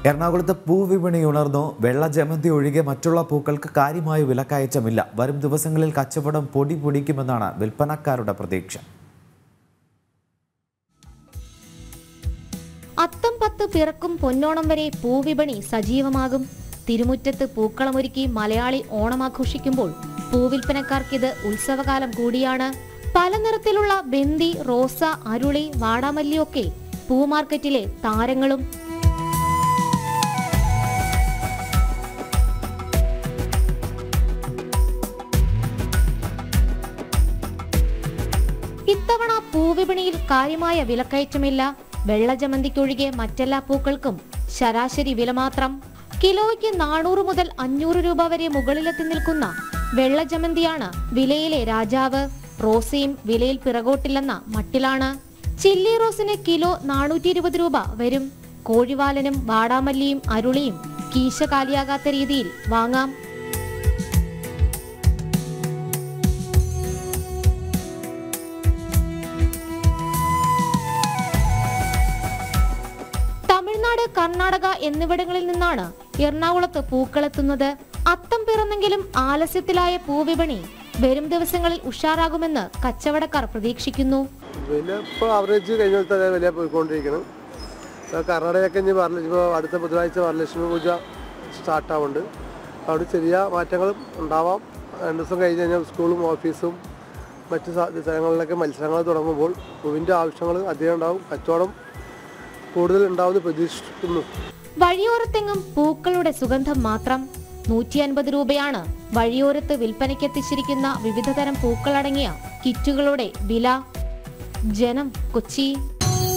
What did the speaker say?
എറണാകുളത്ത് പൂവിപണി ഉണർന്നു വെള്ള ജമന്തി ഒഴികെ മറ്റുള്ള പൂക്കൾക്ക് കാര്യമായ വിലക്കയറ്റമില്ല വരും ദിവസങ്ങളിൽ കച്ചവടം പൊടി പൊടിക്കുമെന്നാണ് വിൽപ്പനക്കാരുടെ പ്രതീക്ഷ അത്തം പത്ത് പിറക്കും പൊന്നോണം വരെ പൂവിപണി സജീവമാകും തിരുമുറ്റത്ത് പൂക്കളമൊരുക്കി മലയാളി ഓണം ആഘോഷിക്കുമ്പോൾ പൂവിൽപ്പനക്കാർക്കിത് ഉത്സവകാലം കൂടിയാണ് പല നിറത്തിലുള്ള ബന്ദി റോസ അരുളി വാടാമല്ലിയൊക്കെ പൂമാർക്കറ്റിലെ താരങ്ങളും ഇത്തവണ പൂവിപണിയിൽ കാര്യമായ വിലക്കയറ്റമില്ല വെള്ളജമന്തിക്കൊഴികെ മറ്റെല്ലാ പൂക്കൾക്കും ശരാശരി വില മാത്രം കിലോയ്ക്ക് നാനൂറ് മുതൽ അഞ്ഞൂറ് രൂപ വരെ മുകളിലെത്തി നിൽക്കുന്ന വെള്ളജമന്തിയാണ് വിലയിലെ രാജാവ് റോസയും വിലയിൽ പിറകോട്ടില്ലെന്ന മട്ടിലാണ് ചില്ലി റോസിന് കിലോ നാനൂറ്റി ഇരുപത് രൂപ വരും കോഴിവാലനും വാടാമല്ലിയും അരുളിയും കീശ കാലിയാകാത്ത രീതിയിൽ വാങ്ങാം തമിഴ്നാട് കർണാടക എന്നിവിടങ്ങളിൽ നിന്നാണ് എറണാകുളത്ത് പൂക്കളെത്തുന്നത് അത്തം പിറന്നെങ്കിലും ആലസ്യത്തിലായ പൂവിപണി വരും ദിവസങ്ങളിൽ ഉഷാറാകുമെന്ന് കച്ചവടക്കാർ പ്രതീക്ഷിക്കുന്നു വില ഇപ്പോൾ ആവറേജ് കഴിഞ്ഞ ദിവസത്തെ അതേ വില പോയിക്കൊണ്ടിരിക്കണം ഇപ്പോൾ കർണാടകയൊക്കെ ഇനി വരല ഇപ്പോൾ അടുത്ത ബുധനാഴ്ച വരലക്ഷ്മി പൂജ സ്റ്റാർട്ട് ആവുന്നുണ്ട് അവിടെ ചെറിയ മാറ്റങ്ങൾ ഉണ്ടാവാം രണ്ട് ദിവസം കഴിഞ്ഞ് കഴിഞ്ഞാൽ സ്കൂളും ഓഫീസും മറ്റ് സ്ഥ- സ്ഥലങ്ങളിലൊക്കെ മത്സരങ്ങൾ തുടങ്ങുമ്പോൾ പൂവിൻ്റെ ആവശ്യങ്ങൾ അധികം ഉണ്ടാവും കച്ചവടം കൂടുതൽ ഉണ്ടാവുമെന്ന് പ്രതീക്ഷിക്കുന്നു വഴിയോരത്തെങ്ങും പൂക്കളുടെ സുഗന്ധം മാത്രം നൂറ്റി അൻപത് രൂപയാണ് വഴിയോരത്ത് വിൽപ്പനയ്ക്കെത്തിച്ചിരിക്കുന്ന വിവിധതരം പൂക്കളടങ്ങിയ കിറ്റുകളുടെ വില ജനം കൊച്ചി